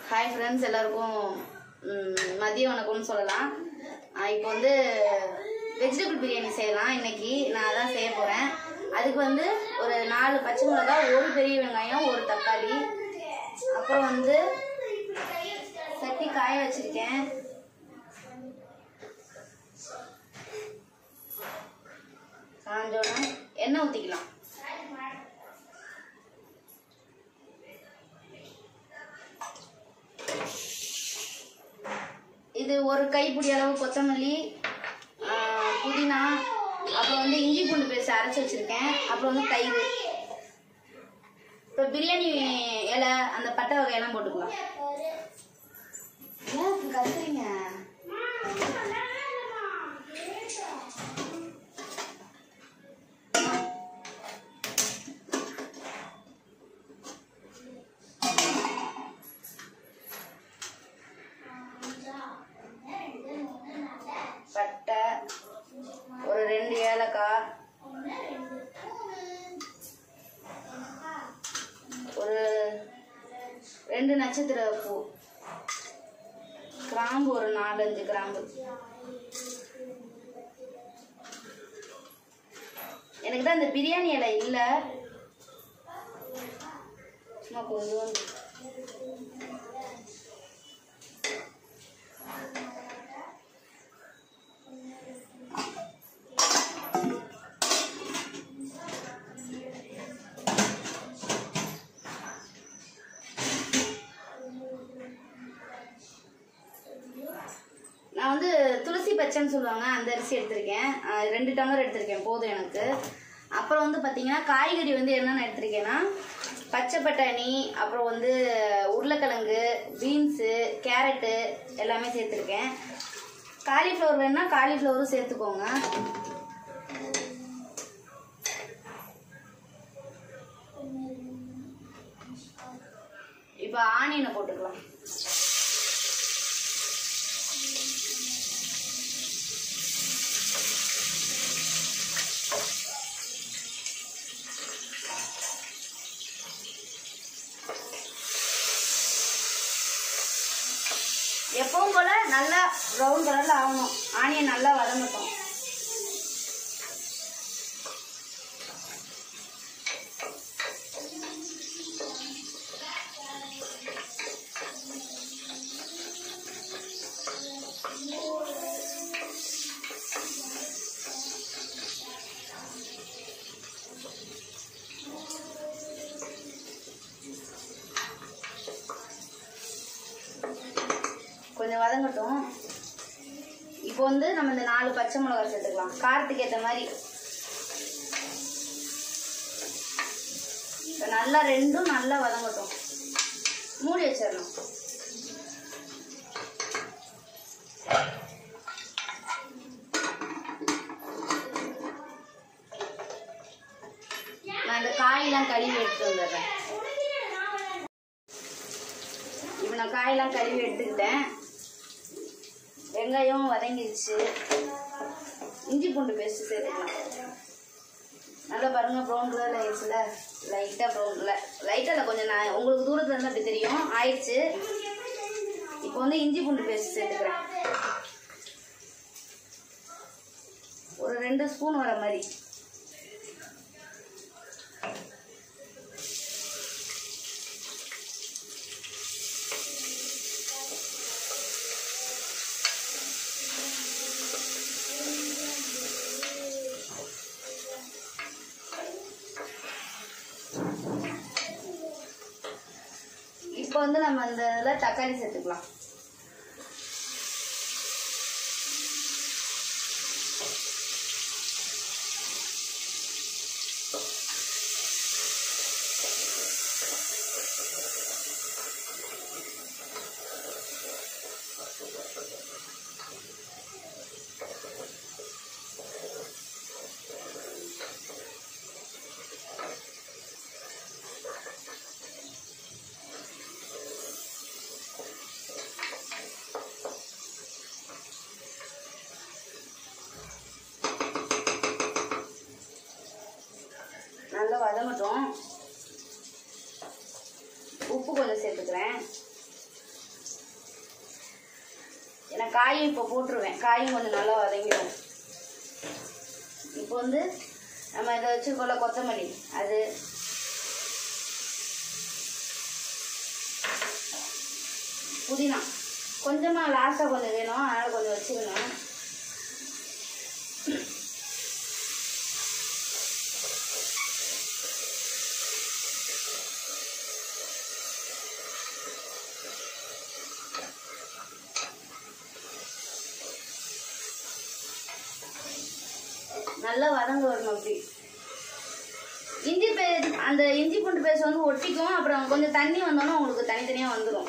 Hi friends எல்லாருக்கும் ம், மதிய வணக்கம்னு சொல்லலாம் ஆ, இப்போ வந்து வெஜிடபிள் பிரியாணி செய்யலாம் இன்னைக்கு நான் அதான் செய்ய போகிறேன் அதுக்கு வந்து ஒரு நாலு பச்சை மிளகாய் ஒரு பெரிய வெங்காயம் ஒரு தக்காளி அப்புறம் வந்து சட்டி காய வச்சிருக்கேன் காஞ்சோடனே எண்ணெய் ஊற்றிக்கலாம் இது ஒரு கைப்பிடி அளவு கொத்தமல்லி ஆ, புதினா அப்புறம் வந்து இஞ்சி பூண்டு பேஸ்ட் அரைச்சி வச்சுருக்கேன் அப்புறம் வந்து தயிர் இப்போ பிரியாணி இலை அந்த பட்டை வகையெல்லாம் போட்டுக்கலாம் ஏன் இப்படி கத்துறீங்க பட்டை ஒரு ரெண்டு ஏலக்காய் ஒரு ரெண்டு நட்சத்திர பூ கிராம்பு ஒரு நாலஞ்சு கிராம்பு எனக்கு தான் இந்த பிரியாணி இலை இல்லை சும்மா கொஞ்சம் நான் வந்து துளசி பச்சைன்னு சொல்லுவாங்க அந்த அரிசி எடுத்திருக்கேன் அஹ் ரெண்டு டம்ளர் எடுத்திருக்கேன் போதும் எனக்கு அப்புறம் வந்து பார்த்தீங்கன்னா காய்கறி வந்து என்னென்ன எடுத்திருக்கேன்னா பச்சை பட்டாணி அப்புறம் வந்து உருளைக்கிழங்கு பீன்ஸு கேரட்டு எல்லாமே சேர்த்துருக்கேன் காலிஃப்ளவர் வேணுன்னா காலிஃப்ளவரும் சேர்த்துக்கோங்க இப்போ ஆனியனை போட்டுக்கலாம் எப்பவும் போல நல்லா ப்ரௌன் கலர்ல ஆகணும் ஆனியன் நல்லா வதங்கட்டும் கொஞ்சம் வதங்கட்டும் இப்போ வந்து நம்ம இந்த நாலு பச்சை மிளகாய் சேர்த்துக்கலாம் காரத்துக்கு ஏற்ற மாதிரி இப்போ நல்லா ரெண்டும் நல்லா வதங்கட்டும் மூடி வச்சிடணும் நான் இந்த காயெல்லாம் கழுவி எடுத்துட்டு வந்துடுறேன் இப்போ நான் காயெல்லாம் கழுவி எடுத்துக்கிட்டேன் வெங்காயம் வதங்கிடுச்சு இஞ்சி பூண்டு பேஸ்ட் சேர்த்துக்கலாம் நல்லா பாருங்க ப்ரௌன் கலர் ஆயிடுச்சுல லைட்டாக ப்ரௌன் லைட்டாக இல்லை கொஞ்சம் நான் உங்களுக்கு தூரத்துல இருந்து அப்படி தெரியும் ஆயிடுச்சு இப்போ வந்து இஞ்சி பூண்டு பேஸ்ட் சேர்த்துக்கிறேன் ஒரு ரெண்டு ஸ்பூன் வர மாதிரி இப்போ வந்து நம்ம அந்த இதில் தக்காளி சேர்த்துக்கலாம் ஏன்னா காயும் இப்போ போட்டுருவேன் காயும் கொஞ்சம் நல்லா வதங்கிடும் இப்போ வந்து நம்ம இதை வச்சுருக்கோம்ல கொத்தமல்லி அது புதினா கொஞ்சமாக லாஸ்ட்டாக கொஞ்சம் வேணும் அதனால் கொஞ்சம் வச்சுக்கணும் நல்லா வதங்க வரணும் அப்படி இஞ்சி பே அந்த இஞ்சி பூண்டு பேஸ்ட் வந்து ஒட்டிக்கும் அப்புறம் கொஞ்சம் தண்ணி வந்தோன்னா உங்களுக்கு தனித்தனியாக வந்துடும்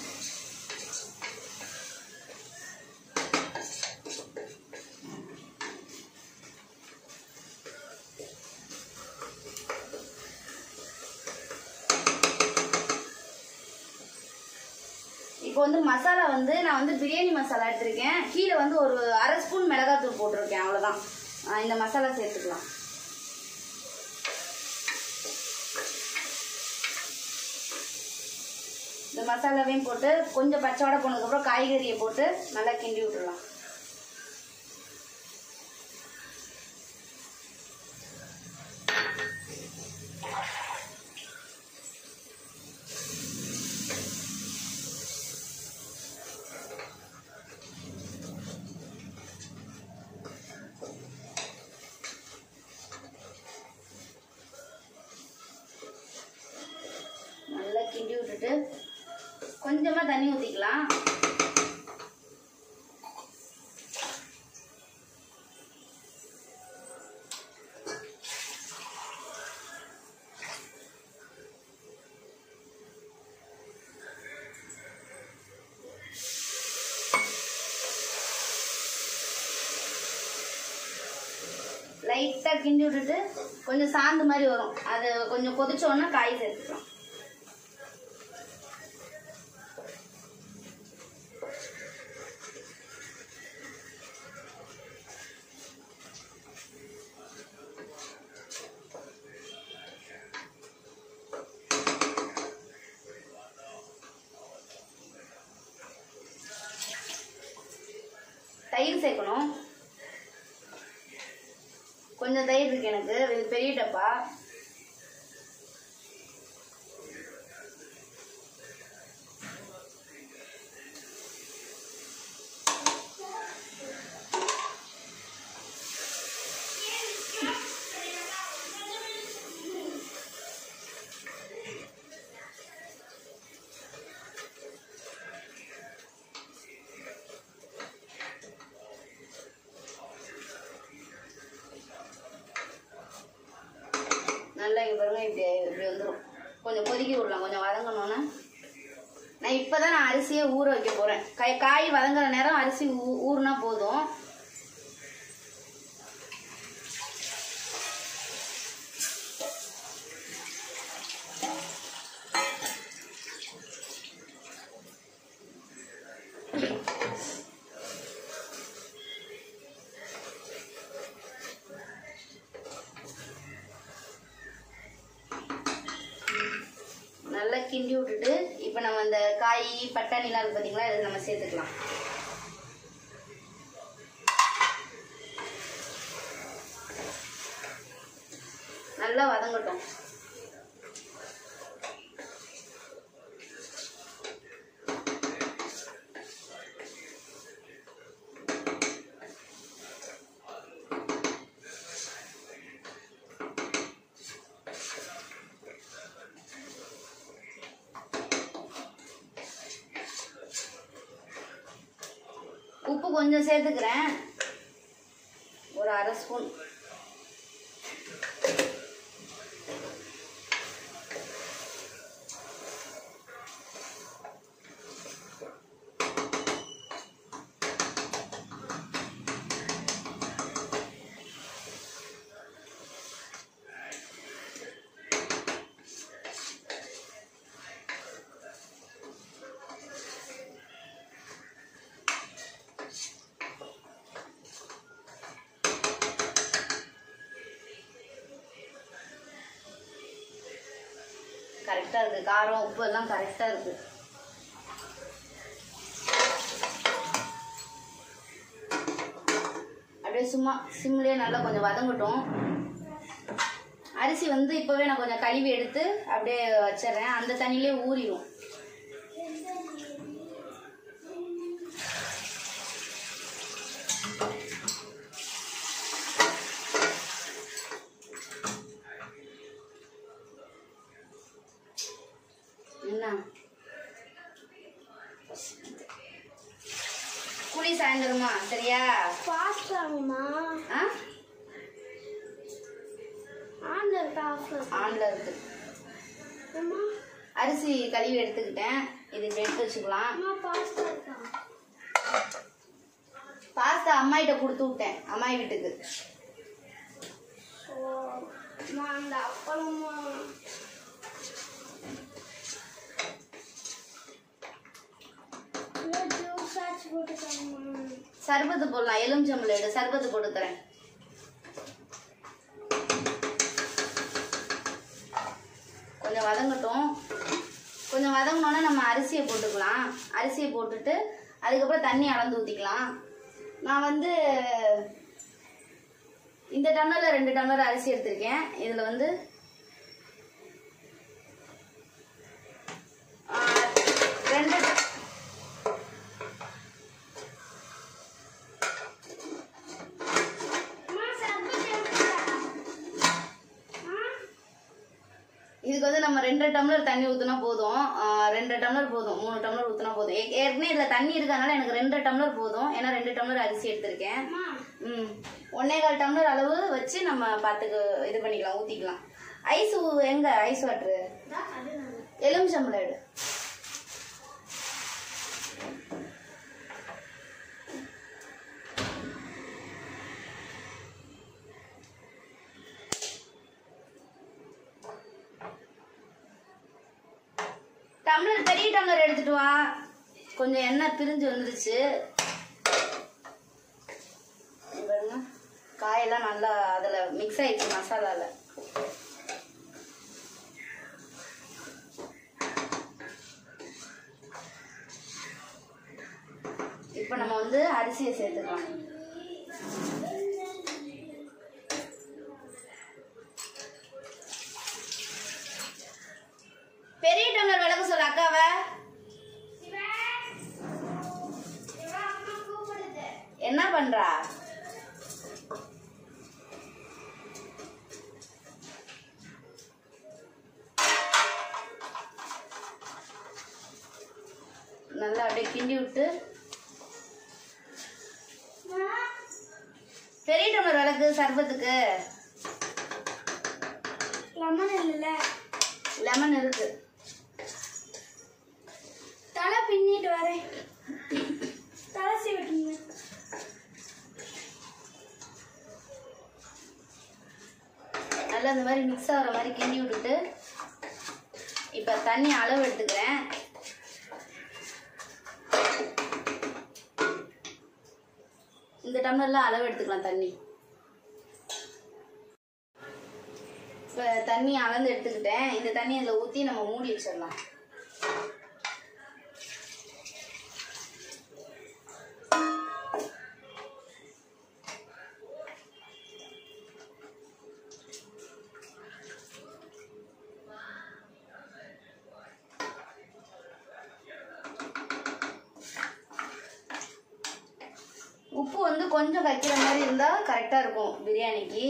இப்போ வந்து மசாலா வந்து நான் வந்து பிரியாணி மசாலா எடுத்திருக்கேன் கீழே வந்து ஒரு அரை ஸ்பூன் மிளகாத்தூள் போட்டிருக்கேன் அவ்வளோதான் ஆஹ் இந்த மசாலா சேர்த்துக்கலாம் இந்த மசாலாவையும் போட்டு கொஞ்சம் பச்சை வடை போனதுக்கப்புறம் காய்கறியை போட்டு நல்லா கிண்டி விட்டுடலாம் நல்லா கிண்டி விட்டுட்டு கொஞ்சமாக தண்ணி ஊற்றிக்கலாம் லைட்டாக கிண்டி விட்டுட்டு கொஞ்சம் சாந்து மாதிரி வரும் அது கொஞ்சம் கொதிச்ச உடனே காய் சேர்த்துக்கலாம் தயிர் சேர்க்கணும் கொஞ்சம் தயிர் இருக்கு எனக்கு இது பெரிய டப்பா நல்லா இங்கே பாருங்க இப்படி இப்படி வந்துடும் கொஞ்சம் கொதிக்க விடலாம் கொஞ்சம் வதங்கணும்னா நான் இப்போ தான் நான் அரிசியை ஊற வைக்க போகிறேன் கை காய் வதங்குற நேரம் அரிசி ஊ ஊறுனா போதும் நல்லா கிண்டி விட்டுட்டு இப்போ நம்ம இந்த காய் பட்டாணிலாம் இருக்கு பார்த்தீங்களா இதை நம்ம சேர்த்துக்கலாம் நல்லா வதங்கட்டும் உப்பு கொஞ்சம் சேர்த்துக்கிறேன் ஒரு அரை ஸ்பூன் கரெக்டாக இருக்குது காரம் உப்பு எல்லாம் கரெக்டாக இருக்குது அப்படியே சும்மா சிம்லேயே நல்லா கொஞ்சம் வதங்கட்டும் அரிசி வந்து இப்போவே நான் கொஞ்சம் கழுவி எடுத்து அப்படியே வச்சிடுறேன் அந்த தண்ணியிலே ஊறிடும் என்ன குழி சாயந்தரமா சரியா ஃபாஸ்ட் ஆகுமா ஆ ஆன்ல இருக்கா ஆஃப்ல ஆன்ல இருக்கு அம்மா அரிசி கழுவி எடுத்துக்கிட்டேன் இது இப்படி எடுத்து வச்சுக்கலாம் அம்மா ஃபாஸ்டா இருக்கா பாஸ்தா அம்மாயிட்ட கொடுத்து விட்டேன் அம்மாயி வீட்டுக்கு ஓ அம்மா அந்த அப்பளமா ஜூஸ் ஆச்சு போட்டுக்கோமா சர்பத்து போடலாம் எலுமிச்சம்பழம் எடு சர்பத்து போட்டு தரேன் கொஞ்சம் வதங்கட்டும் கொஞ்சம் வதங்கினோன்னே நம்ம அரிசியை போட்டுக்கலாம் அரிசியை போட்டுட்டு அதுக்கப்புறம் தண்ணி அளந்து ஊற்றிக்கலாம் நான் வந்து இந்த டம்ளரில் ரெண்டு டம்ளர் அரிசி எடுத்திருக்கேன் இதில் வந்து ஆ, ரெண்டு அம்மா சர்பத் எடுத்துடா இதுக்கு வந்து நம்ம ரெண்டு டம்ளர் தண்ணி ஊற்றினா போதும் ஆஹ் ரெண்டு டம்ளர் போதும் மூணு டம்ளர் ஊற்றினா போதும் ஏ- ஏற்கனவே இதில் தண்ணி இருக்கறனால எனக்கு ரெண்டு டம்ளர் போதும் ஏன்னா ரெண்டு டம்ளர் அரிசி எடுத்திருக்கேன் அம்மா ம் ஒன்னே கால் டம்ளர் அளவு வச்சு நம்ம பார்த்துக்கு இது பண்ணிக்கலாம் ஊற்றிக்கலாம் ஐஸ் எங்க ஐஸ் வாட்ரு இதா அது நான் எலுமிச்சம்பழம் எடு டம்ளர் பெரிய டம்ளர் எடுத்துட்டு வா கொஞ்சம் எண்ணெய் பிரிஞ்சு வந்துருச்சு இங்க பாருங்க காயெல்லாம் நல்லா அதில் மிக்ஸ் ஆயிடுச்சு மசாலாவில் இப்போ நம்ம வந்து அரிசியை சேர்த்துக்கலாம் பெரிய டம்ளர் விளக்க சொல்ல அக்காவை என்ன பண்றா நல்லா அப்படியே கிண்டி விட்டு பெரிய டம்ளர் விளக்கு சர்பத்துக்கு லெமன் இல்லைல்ல லெமன் இருக்கு தலை பின்னிட்டு வரேன் தலை சீவிட்டுங்க நல்லா இந்த மாதிரி மிக்ஸ் ஆகிற மாதிரி கிண்டி விட்டுட்டு இப்போ தண்ணி அளவு எடுத்துக்கிறேன் இந்த டம்ளர்ல அளவு எடுத்துக்கலாம் தண்ணி இப்போ தண்ணி அளந்து எடுத்துக்கிட்டேன் இந்த தண்ணி அதில் ஊற்றி நம்ம மூடி வச்சிடலாம் உப்பு வந்து கொஞ்சம் வைக்கிற மாதிரி இருந்தால் கரெக்டாக இருக்கும் பிரியாணிக்கு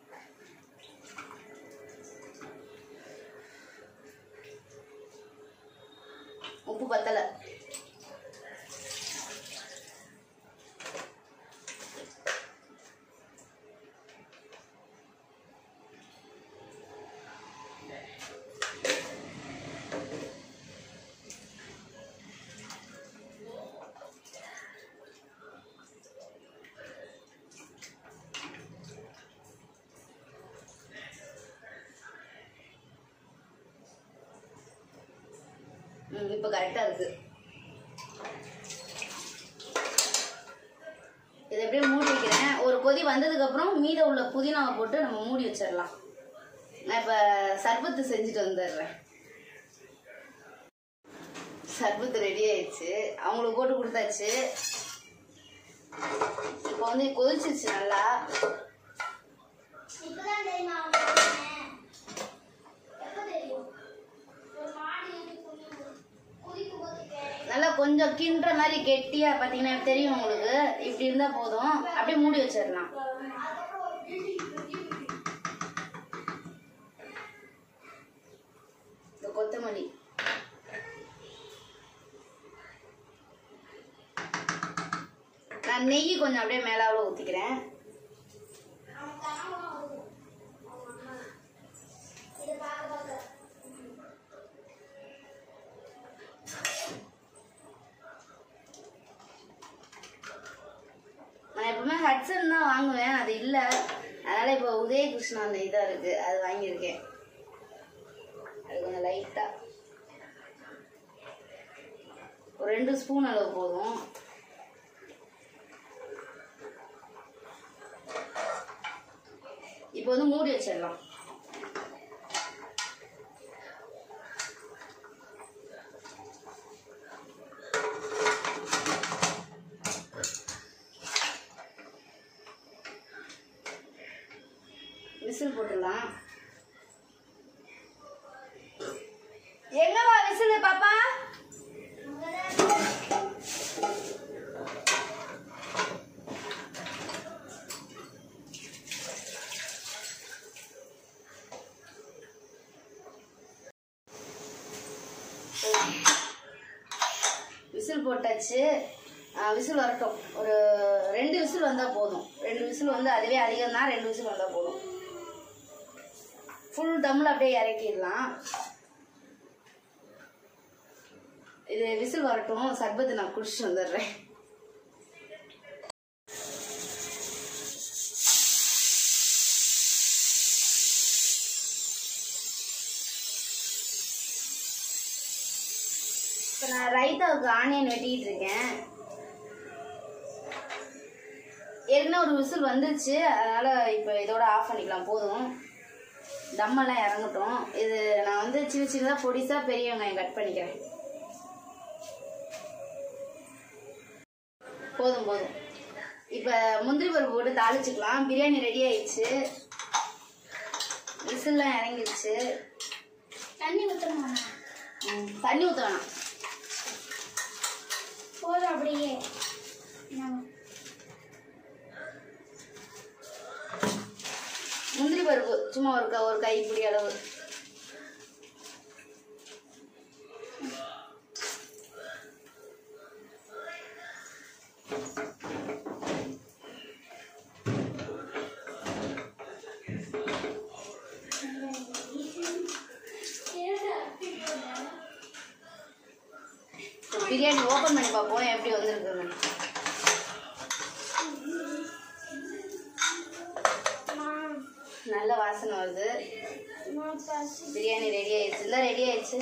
உப்பு பத்தலை ம் இப்போ கரெக்டாக இருக்கு இதை அப்படியே மூடி வைக்கிறேன் ஒரு கொதி வந்ததுக்கப்புறம் மீத உள்ள புதினாவை போட்டு நம்ம மூடி வச்சிடலாம் நான் இப்போ சர்பத்து செஞ்சுட்டு வந்துடுறேன் சர்பத்து ரெடி ஆயிடுச்சு அவங்களுக்கு போட்டு கொடுத்தாச்சு இப்போ வந்து கொதிச்சிருச்சு நல்லா இப்பதான் தெரியுமா அவனுக்கு? எப்ப தெரியும்? ஒரு மாடு ஏறி குதிக்கும் குதிக்கும் போது கேட்டேன். நல்லா கொஞ்சம் கிண்டுற மாதிரி கெட்டியா பார்த்தீங்கன்னா தெரியும் உங்களுக்கு இப்படி இருந்தா போதும் அப்படியே மூடி வச்சிடலாம் அதுக்கப்புறம் ஒரு building கட்டி இந்த கொத்தமல்லி நான் நெய் கொஞ்சம் அப்படியே மேலாவில் ஊற்றிக்கிறேன் அவன் கனவா வருது. அவங்க அம்மா. இதை பார்க்க பார்க்க. நான் எப்பவுமே ஹட்சன் தான் வாங்குவேன் அது இல்லை அதனால இப்போ உதயகிருஷ்ணா அந்த இதாக இருக்கு அது வாங்கியிருக்கேன் அது கொஞ்சம் லைட்டாக ஒரு ரெண்டு ஸ்பூன் அளவு போதும் இப்போ வந்து மூடி வச்சிடலாம் விசில் போட்டுடலாம் எங்கவா விசில் பாப்பா விசில் போட்டாச்சு விசில் வரட்டும் ஒரு ரெண்டு விசில் வந்தால் போதும் ரெண்டு விசில் வந்து அதுவே அதிகம் தான் ரெண்டு விசில் வந்தால் போதும் ஃபுல் தம்மில் அப்படியே இறக்கிடலாம் இது விசில் வரட்டும் சர்பத்து நான் குடிச்சிட்டு வந்துடுறேன் இப்போ நான் ரைத்தாவுக்கு ஆனியன் வெட்டிட்டு இருக்கேன் ஏற்கனவே ஒரு விசில் வந்துருச்சு அதனால இப்போ இதோட ஆஃப் பண்ணிக்கலாம் போதும் தம்மெல்லாம் இறங்கட்டும் இது நான் வந்து சின்ன சின்னதாக பொடிசாக பெரிய வெங்காயம் கட் பண்ணிக்கிறேன் போதும் போதும் இப்போ முந்திரி பருப்பு போட்டு தாளிச்சுக்கலாம் பிரியாணி ரெடி ஆயிடுச்சு விசில்லாம் இறங்கிடுச்சு தண்ணி ஊற்றணுமா ம், தண்ணி ஊற்ற வேணாம் போதும் அப்படியே நம்ம முந்திரி பருப்பு சும்மா ஒரு க- ஒரு கைப்பிடி அளவு இப்ப பிரியாணி ஓப்பன் பண்ணி பார்ப்போம் எப்படி வந்திருக்குன்னு நான் நல்ல வாசனை வருது நான் பசி பிரியாணி ரெடி ஆயிடுச்சு இல்லை ரெடி ஆயிடுச்சு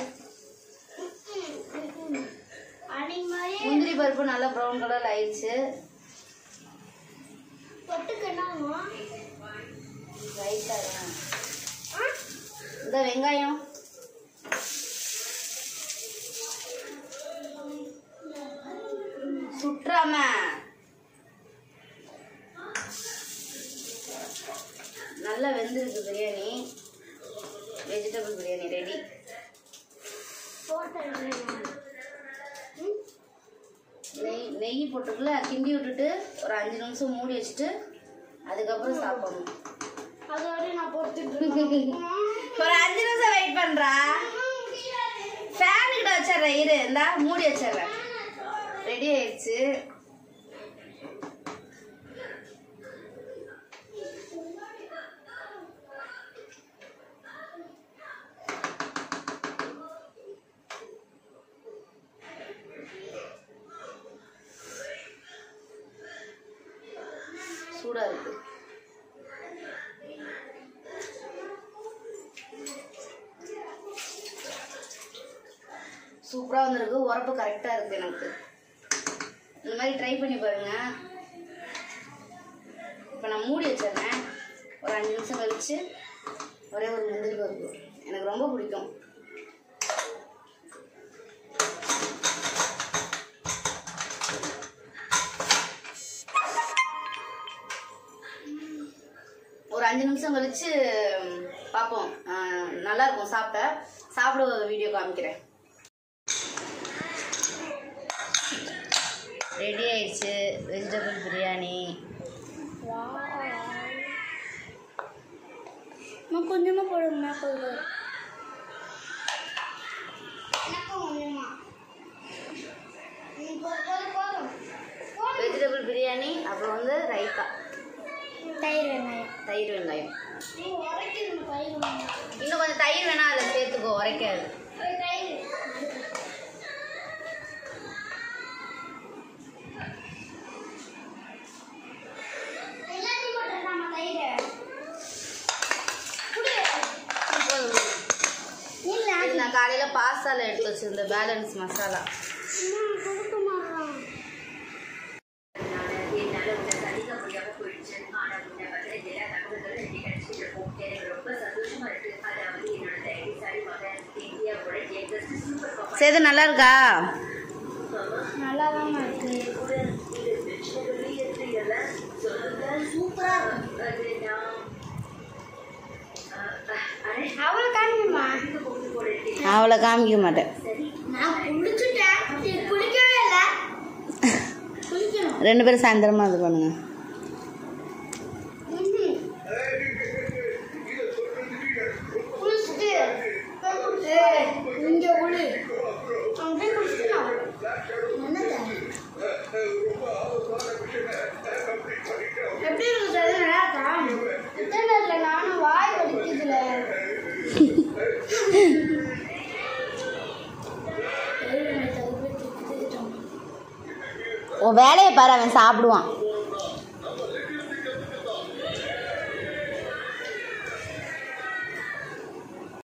அன்னைக்கு மாதிரி முந்திரி பருப்பு நல்லா ப்ரௌன் கலர்ல ஆயிடுச்சு தொட்டுக்கு என்ன ஆகும்? ரைட்டா ஆ? இந்த வெங்காயம் சுற்றாம நல்லா வெந்திருக்கு பிரியாணி வெஜிடபிள் பிரியாணி ரெடி போட்டேன் நான். ம்? நெய் நெய் போட்டுக்குள்ள கிண்டி விட்டுட்டு ஒரு அஞ்சு நிமிஷம் மூடி வச்சுட்டு அதுக்கப்புறம் சாப்பிடணும் அது வரையும் நான் பொறுத்துட்டு இருக்கேன். ஒரு அஞ்சு நிமிஷம் வெயிட் பண்றா ஃபேன் கிட்ட வச்சிடுறேன் இரு இந்தா மூடி வச்சிடுறேன் ரெடி ஆயிடுச்சு சூடா இருக்கு சூப்பராக வந்திருக்கு உரப்பு கரெக்டாக இருக்கு எனக்கு இந்த மாதிரி ட்ரை பண்ணி பாருங்க இப்போ நான் மூடி வச்சிடுறேன் ஒரு அஞ்சு நிமிஷம் கழிச்சு ஒரே ஒரு முந்திரி பருப்பு எனக்கு ரொம்ப பிடிக்கும் அஞ்சு நிமிஷம் கழிச்சு ம், பார்ப்போம் ஆ, நல்லா இருக்கும் சாப்பிட்ட சாப்பிட வீடியோ காமிக்கிறேன் ரெடி ஆயிடுச்சு வெஜிடபிள் பிரியாணி கொஞ்சமா போடுங்க கொஞ்சம் எனக்கும் கொஞ்சமா ம், போ- போதும், போதும். போதும். வெஜிடபிள் பிரியாணி அப்புறம் வந்து ரைத்தா தயிர் வெங்காயம் தயிர் வெங்காயம் நீ உரைக்கணும் தயிர் வெங்காயம் இன்னும் கொஞ்சம் தயிர் வேணா அதில் சேர்த்துக்கோ உரைக்காது ஒரு தயிர் எல்லாத்தையும் போட்டுருக்காமா தயிர் குடு இல்ல இது நான் காலையில் பாஸ்தால எடுத்து வச்சிருந்த பேலன்ஸ் மசாலா அம்மா கொடுக்க மாட்டான் சேது நல்லா இருக்கா நல்லா தான் இருக்கு சூப்பரா இருக்கு அவ்வளோ காணுமா அவளை காமிக்க மாட்டேன் நான் குளிச்சுட்டேன் நீ குளிக்கவே இல்லை குளிக்கணும் ரெண்டு பேரும் சாயந்தரமா இது பண்ணுங்க ம்ஹும். குளிச்சுட்டு ஏய், இங்க குளி அப்படியே குளிச்சுக்கலாம் என்னது எப்படி இருக்கு சார் நல்லா இருக்கா எத்தனை நேரத்துல நானும் வாய் வலிக்குதுல உன் வேலையை பாரு அவன் சாப்பிடுவான்